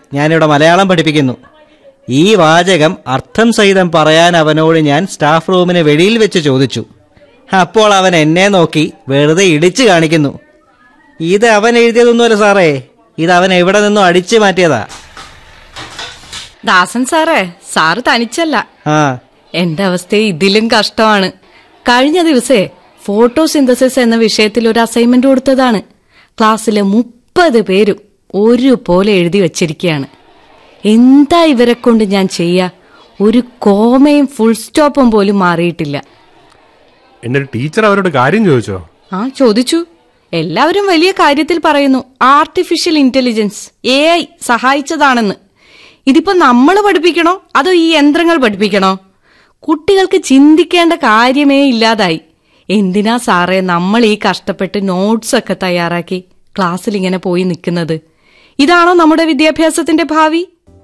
ഞാനിവിടെ മലയാളം പഠിപ്പിക്കുന്നു ഈ വാചകം അർത്ഥം സഹിതം പറയാൻ അവനോട് ഞാൻ സ്റ്റാഫ് റൂമിന് വെളിയിൽ വെച്ച് ചോദിച്ചു അപ്പോൾ അവൻ എന്നെ നോക്കി വെറുതെ ഇടിച്ചു കാണിക്കുന്നു ഇത് അവൻ എഴുതിയതൊന്നുമല്ല സാറേ ഇത് അവൻ എവിടെ നിന്നും അടിച്ചു മാറ്റിയതാ ദാസൻ സാറേ സാറ് തനിച്ചല്ല ആ എന്റെ അവസ്ഥ ഇതിലും കഷ്ടമാണ് കഴിഞ്ഞ ദിവസേ ഫോട്ടോസിന്തസിസ് എന്ന വിഷയത്തിൽ ഒരു അസൈൻമെന്റ് കൊടുത്തതാണ് ക്ലാസ്സിലെ മുപ്പത് പേരും ഒരുപോലെ എഴുതി വച്ചിരിക്കുകയാണ് എന്താ ഇവരെ കൊണ്ട് ഞാൻ ചെയ്യാ ഒരു കോമയും ഫുൾ സ്റ്റോപ്പും പോലും മാറിയിട്ടില്ല എന്നിട്ട് ടീച്ചർ അവരോട് കാര്യം ചോദിച്ചോ ആ ചോദിച്ചു എല്ലാവരും വലിയ കാര്യത്തിൽ പറയുന്നു ആർട്ടിഫിഷ്യൽ ഇന്റലിജൻസ് എ ഐ സഹായിച്ചതാണെന്ന് ഇതിപ്പോ നമ്മൾ പഠിപ്പിക്കണോ അതോ ഈ യന്ത്രങ്ങൾ പഠിപ്പിക്കണോ കുട്ടികൾക്ക് ചിന്തിക്കേണ്ട കാര്യമേ ഇല്ലാതായി എന്തിനാ സാറേ നമ്മൾ ഈ കഷ്ടപ്പെട്ട് നോട്ട്സ് ഒക്കെ തയ്യാറാക്കി ക്ലാസ്സിൽ ഇങ്ങനെ പോയി നിൽക്കുന്നത് ഇതാണോ നമ്മുടെ വിദ്യാഭ്യാസത്തിന്റെ ഭാവി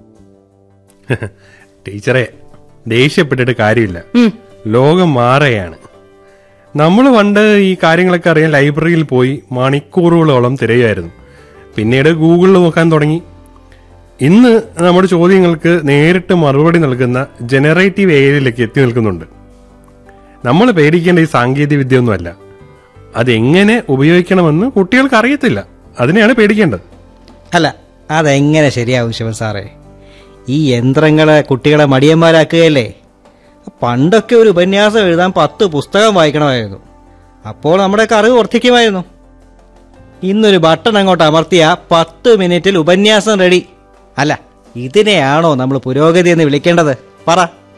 ടീച്ചറെ ദേഷ്യപ്പെട്ടിട്ട് കാര്യമില്ല ഉം. ലോകം മാറുകയാണ് നമ്മൾ പണ്ട് ഈ കാര്യങ്ങളൊക്കെ അറിയാൻ ലൈബ്രറിയിൽ പോയി മണിക്കൂറുകളോളം തിരയായിരുന്നു പിന്നീട് ഗൂഗിളിൽ നോക്കാൻ തുടങ്ങി ഇന്ന് നമ്മുടെ ചോദ്യങ്ങൾക്ക് നേരിട്ട് മറുപടി നൽകുന്ന ജനറേറ്റീവ് ഏരിയയിലേക്ക് എത്തി നിൽക്കുന്നുണ്ട് നമ്മൾ പേടിക്കേണ്ട ഈ സാങ്കേതിക വിദ്യയൊന്നുമല്ല അതെങ്ങനെ ഉപയോഗിക്കണമെന്ന് കുട്ടികൾക്ക് അറിയത്തില്ല അതിനെയാണ് പേടിക്കേണ്ടത് അല്ല അതെങ്ങനെ ശരിയാവും ശിവൻ സാറേ ഈ യന്ത്രങ്ങളെ കുട്ടികളെ മടിയന്മാരാക്കുകയല്ലേ പണ്ടൊക്കെ ഒരു ഉപന്യാസം എഴുതാൻ പത്ത് പുസ്തകം വായിക്കണമായിരുന്നു അപ്പോൾ നമ്മുടെയൊക്കെ അറിവ് വർദ്ധിക്കുമായിരുന്നു ഇന്നൊരു ബട്ടൺ അങ്ങോട്ട് അമർത്തിയ പത്ത് മിനിറ്റിൽ ഉപന്യാസം റെഡി അല്ല ഇതിനെയാണോ നമ്മൾ പുരോഗതി എന്ന് വിളിക്കേണ്ടത് പറ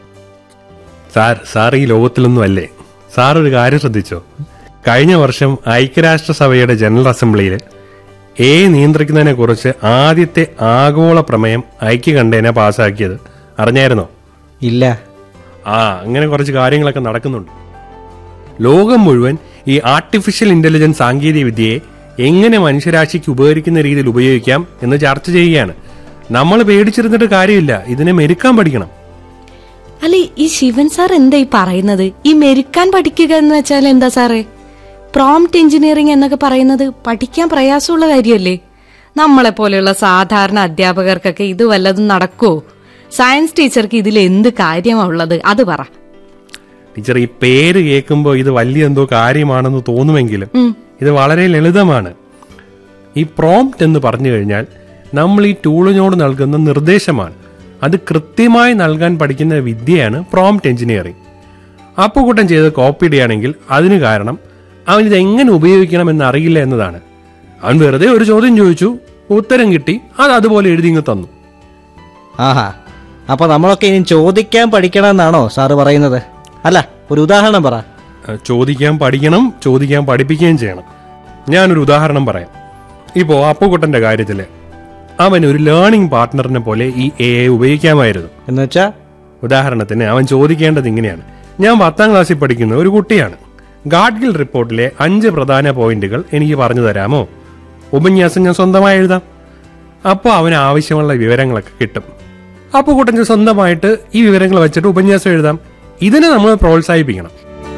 സാർ സാർ ഈ ലോകത്തിലൊന്നും അല്ലേ സാർ ഒരു കാര്യം ശ്രദ്ധിച്ചോ കഴിഞ്ഞ വർഷം ഐക്യരാഷ്ട്രസഭയുടെ ജനറൽ അസംബ്ലിയിൽ എ നിയന്ത്രിക്കുന്നതിനെ കുറിച്ച് ആദ്യത്തെ ആഗോള പ്രമേയം ഐക്യകണ്ഠേന പാസ്സാക്കിയത് അറിഞ്ഞായിരുന്നോ ഇല്ല ആ അങ്ങനെ കുറച്ച് കാര്യങ്ങളൊക്കെ നടക്കുന്നുണ്ട് ലോകം മുഴുവൻ ഈ ആർട്ടിഫിഷ്യൽ ഇന്റലിജൻസ് സാങ്കേതിക വിദ്യയെ എങ്ങനെ മനുഷ്യരാശിക്ക് ഉപകരിക്കുന്ന രീതിയിൽ ഉപയോഗിക്കാം എന്ന് ചർച്ച ചെയ്യുകയാണ് നമ്മൾ പേടിച്ചിരുന്നിട്ട് കാര്യമില്ല ഇതിനെ മെരുക്കാൻ പഠിക്കണം അല്ല ഈ ശിവൻ സാർ എന്താ ഈ പറയുന്നത് ഈ മെരുക്കാൻ പഠിക്കുക എന്ന് വെച്ചാൽ എന്താ സാറേ പ്രോംപ്റ്റ് എഞ്ചിനീയറിംഗ് എന്നൊക്കെ പറയുന്നത് പഠിക്കാൻ പ്രയാസമുള്ള കാര്യമല്ലേ നമ്മളെ പോലെയുള്ള സാധാരണ അധ്യാപകർക്കൊക്കെ ഇത് വല്ലതും നടക്കുവോ സയൻസ് ടീച്ചർക്ക് ഇതിൽ എന്ത് കാര്യമാ ഉള്ളത് അത് പറ ടീച്ചർ ഈ പേര് കേൾക്കുമ്പോൾ ഇത് വലിയ എന്തോ കാര്യമാണെന്ന് തോന്നുമെങ്കിലും ഇത് വളരെ ലളിതമാണ് ഈ പ്രോംപ്റ്റ് എന്ന് പറഞ്ഞു കഴിഞ്ഞാൽ നമ്മൾ ഈ ടൂളിനോട് നൽകുന്ന നിർദ്ദേശമാണ് അത് കൃത്യമായി നൽകാൻ പഠിക്കുന്ന വിദ്യയാണ് പ്രോംപ്റ്റ് എഞ്ചിനീയറിംഗ് അപ്പുകൂട്ടം ചെയ്ത് കോപ്പി ഇടുകയാണെങ്കിൽ അതിന് കാരണം അവൻ ഇത് എങ്ങനെ ഉപയോഗിക്കണം എന്ന് അറിയില്ല എന്നതാണ് അവൻ വെറുതെ ഒരു ചോദ്യം ചോദിച്ചു ഉത്തരം കിട്ടി അത് അതുപോലെ എഴുതി ഇങ്ങ് തന്നു ആഹാ അപ്പൊ നമ്മളൊക്കെ ഇനി ചോദിക്കാൻ പഠിക്കണമെന്നാണോ സാറ് പറയുന്നത് അല്ല ഒരു ഉദാഹരണം പറ അഹ് ചോദിക്കാൻ പഠിക്കണം ചോദിക്കാൻ പഠിപ്പിക്കുകയും ചെയ്യണം ഞാനൊരു ഉദാഹരണം പറയാം ഇപ്പോൾ അപ്പുകുട്ടന്റെ കാര്യത്തില് അവൻ ഒരു ലേണിംഗ് പാർട്ട്ണറിനെ പോലെ ഈ എ ഐ ഉപയോഗിക്കാമായിരുന്നു എന്ന് വെച്ചാ ഉദാഹരണത്തിന് അവൻ ചോദിക്കേണ്ടത് ഇങ്ങനെയാണ് ഞാൻ പത്താം ക്ലാസ്സിൽ പഠിക്കുന്ന ഒരു കുട്ടിയാണ് ഗാഡ്ഗിൽ റിപ്പോർട്ടിലെ അഞ്ച് പ്രധാന പോയിന്റുകൾ എനിക്ക് പറഞ്ഞു തരാമോ ഉപന്യാസം ഞാൻ സ്വന്തമായി എഴുതാം അപ്പോൾ അവന് ആവശ്യമുള്ള വിവരങ്ങളൊക്കെ കിട്ടും അപ്പോൾ കൂട്ടൻ സ്വന്തമായിട്ട് ഈ വിവരങ്ങൾ വെച്ചിട്ട് ഉപന്യാസം എഴുതാം ഇതിനെ നമ്മൾ പ്രോത്സാഹിപ്പിക്കണം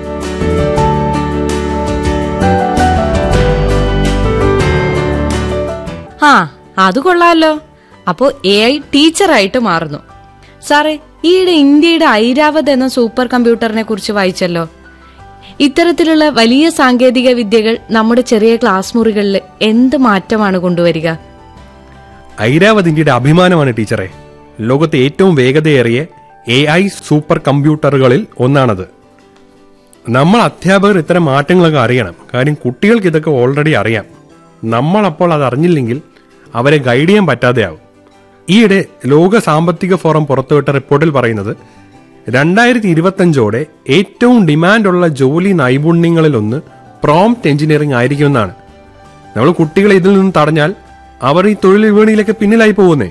ആ അത് കൊള്ളാലോ അപ്പോ എ ഐ ടീച്ചറായിട്ട് മാറുന്നു സാറേ ഈയിടെ ഇന്ത്യയുടെ ഐരാവത് എന്ന സൂപ്പർ കമ്പ്യൂട്ടറിനെ കുറിച്ച് വായിച്ചല്ലോ ഇത്തരത്തിലുള്ള വലിയ സാങ്കേതിക വിദ്യകൾ നമ്മുടെ ചെറിയ ക്ലാസ് മുറികളിൽ എന്ത് മാറ്റമാണ് കൊണ്ടുവരിക ഐരാവത് ഇന്ത്യയുടെ അഭിമാനമാണ് ടീച്ചറെ ലോകത്തെ ഏറ്റവും വേഗതയേറിയ എ ഐ സൂപ്പർ കമ്പ്യൂട്ടറുകളിൽ ഒന്നാണത് നമ്മൾ അധ്യാപകർ ഇത്തരം മാറ്റങ്ങളൊക്കെ അറിയണം കാര്യം കുട്ടികൾക്ക് ഇതൊക്കെ ഓൾറെഡി അറിയാം നമ്മൾ അപ്പോൾ അത് അറിഞ്ഞില്ലെങ്കിൽ അവരെ ഗൈഡ് ചെയ്യാൻ പറ്റാതെയാവും ഈയിടെ ലോക സാമ്പത്തിക ഫോറം പുറത്തുവിട്ട റിപ്പോർട്ടിൽ പറയുന്നത് രണ്ടായിരത്തി ഇരുപത്തഞ്ചോടെ ഏറ്റവും ഡിമാൻഡുള്ള ജോലി നൈപുണ്യങ്ങളിലൊന്ന് പ്രോംപ്റ്റ് എഞ്ചിനീയറിംഗ് ആയിരിക്കുമെന്നാണ് നമ്മൾ കുട്ടികളെ ഇതിൽ നിന്ന് തടഞ്ഞാൽ അവർ ഈ തൊഴിൽ വിപണിയിലൊക്കെ പിന്നിലായി പോകുന്നേ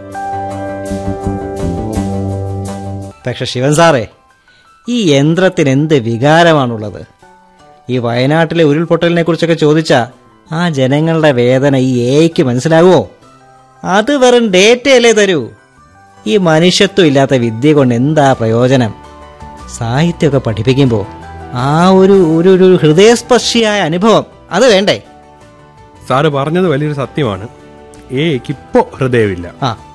പക്ഷെ ശിവൻ സാറേ ഈ യന്ത്രത്തിന് എന്ത് വികാരമാണുള്ളത് ഈ വയനാട്ടിലെ ഉരുൾപൊട്ടലിനെ കുറിച്ചൊക്കെ ചോദിച്ചാ ആ ജനങ്ങളുടെ വേദന ഈ എയ്ക്ക് മനസ്സിലാകുമോ അത് വെറും ഡേറ്റയല്ലേ തരൂ ഈ മനുഷ്യത്വം ഇല്ലാത്ത വിദ്യ കൊണ്ട് എന്താ പ്രയോജനം സാഹിത്യമൊക്കെ പഠിപ്പിക്കുമ്പോൾ ആ ഒരു ഒരു ഒരു ഹൃദയസ്പർശിയായ അനുഭവം അത് വേണ്ടേ സാറ് പറഞ്ഞത് വലിയൊരു സത്യമാണ് ഏക്ക് ഇപ്പോ ഹൃദയമില്ല ആ